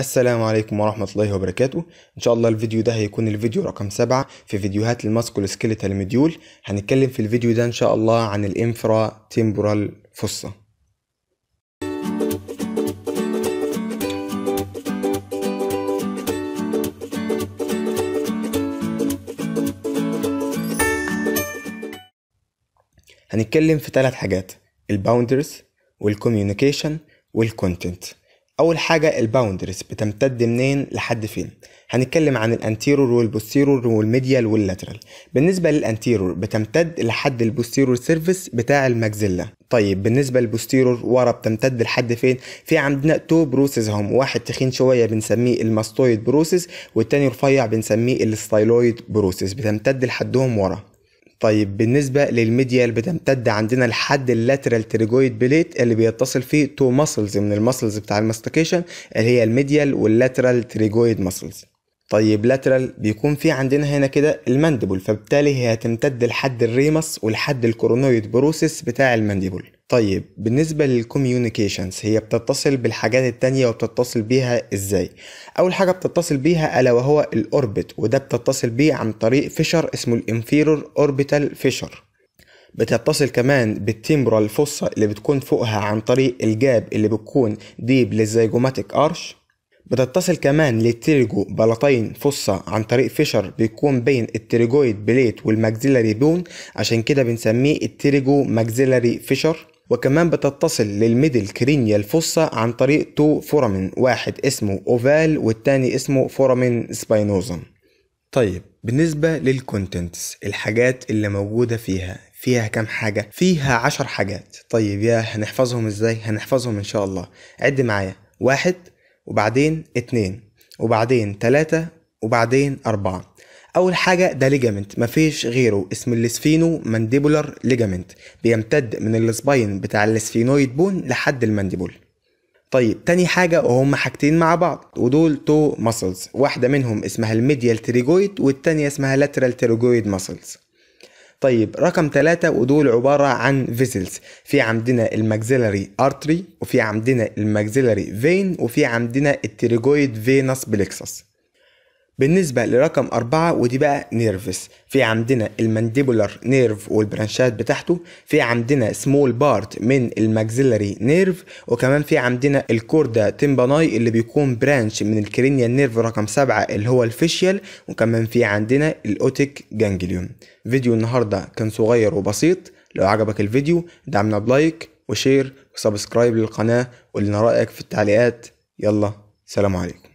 السلام عليكم ورحمة الله وبركاته إن شاء الله الفيديو ده هيكون الفيديو رقم سبعة في فيديوهات الماسكول سكيليتال مديول هنتكلم في الفيديو ده إن شاء الله عن الانفرا تيمبورال فوسا هنتكلم في ثلاث حاجات الباوندرز والكوميونيكيشن والكونتنت اول حاجه الباوندرز بتمتد منين لحد فين هنتكلم عن الانتيرور والبوستيرور والميديال واللاترال بالنسبه للانتيرور بتمتد لحد البوستيرور سيرفيس بتاع الماكسيلا طيب بالنسبه للبوستيرور ورا بتمتد لحد فين في عندنا تو بروسيس هم واحد تخين شويه بنسميه الماستويد بروسيس والتاني رفيع بنسميه الستايلويد بروسيس بتمتد لحدهم ورا طيب بالنسبة للميديال بتمتد عندنا لحد اللاترال تريجويد بليت اللي بيتصل فيه تو ماسلز من الماسلز بتاع الماستيكيشن اللي هي الميديال واللاترال تريجويد ماسلز طيب لاترال بيكون في عندنا هنا كده المانديبل فبالتالي هي هتمتد لحد الريمس ولحد الكورونويد بروسيس بتاع المانديبل طيب بالنسبة للكوميونيكيشنز هي بتتصل بالحاجات التانية وبتتصل بيها ازاي اول حاجة بتتصل بيها الا وهو الاوربت وده بتتصل بيه عن طريق فيشر اسمه الانفيرور اوربيتال فيشر بتتصل كمان بالتيمبرال فوسا اللي بتكون فوقها عن طريق الجاب اللي بتكون ديب للزيجوماتيك ارش بتتصل كمان للتريجو بلاطين فصة عن طريق فيشر بيكون بين التريجويد بليت والماكسيلاري بون عشان كده بنسميه التريجو ماكسيلاري فيشر وكمان بتتصل للميدل كرينيال فصة عن طريق تو فورامين واحد اسمه اوفال والتاني اسمه فورامين سباينوزم طيب بالنسبة للكونتنتس الحاجات اللي موجودة فيها فيها كام حاجة؟ فيها عشر حاجات طيب يا هنحفظهم ازاي؟ هنحفظهم ان شاء الله عد معايا واحد وبعدين اتنين وبعدين تلاتة وبعدين أربعة أول حاجة ده ليجامنت مفيش غيره اسم السفينو مانديبولار ليجامنت بيمتد من السباين بتاع السفينويد بون لحد المانديبول طيب تاني حاجة وهم حاجتين مع بعض ودول تو ماسلز واحدة منهم اسمها الميديال تريجويد والتانية اسمها لاترال تريجويد ماسلز طيب رقم ثلاثة ودول عبارة عن فيزلز في عندنا الماكسيلاري ارتري وفي عندنا الماكسيلاري فين وفي عندنا التريجويد فينس بلكسس بالنسبة لرقم أربعة ودي بقى نيرفس في عندنا المانديبولار نيرف والبرانشات بتاعته في عندنا سمول بارت من الماكسيلاري نيرف وكمان في عندنا الكوردا تيمباناي اللي بيكون برانش من الكرينيال نيرف رقم سبعة اللي هو الفيشيال وكمان في عندنا الأوتيك جانجليون فيديو النهاردة كان صغير وبسيط لو عجبك الفيديو دعمنا بلايك وشير وسبسكرايب للقناة ولنا رأيك في التعليقات يلا سلام عليكم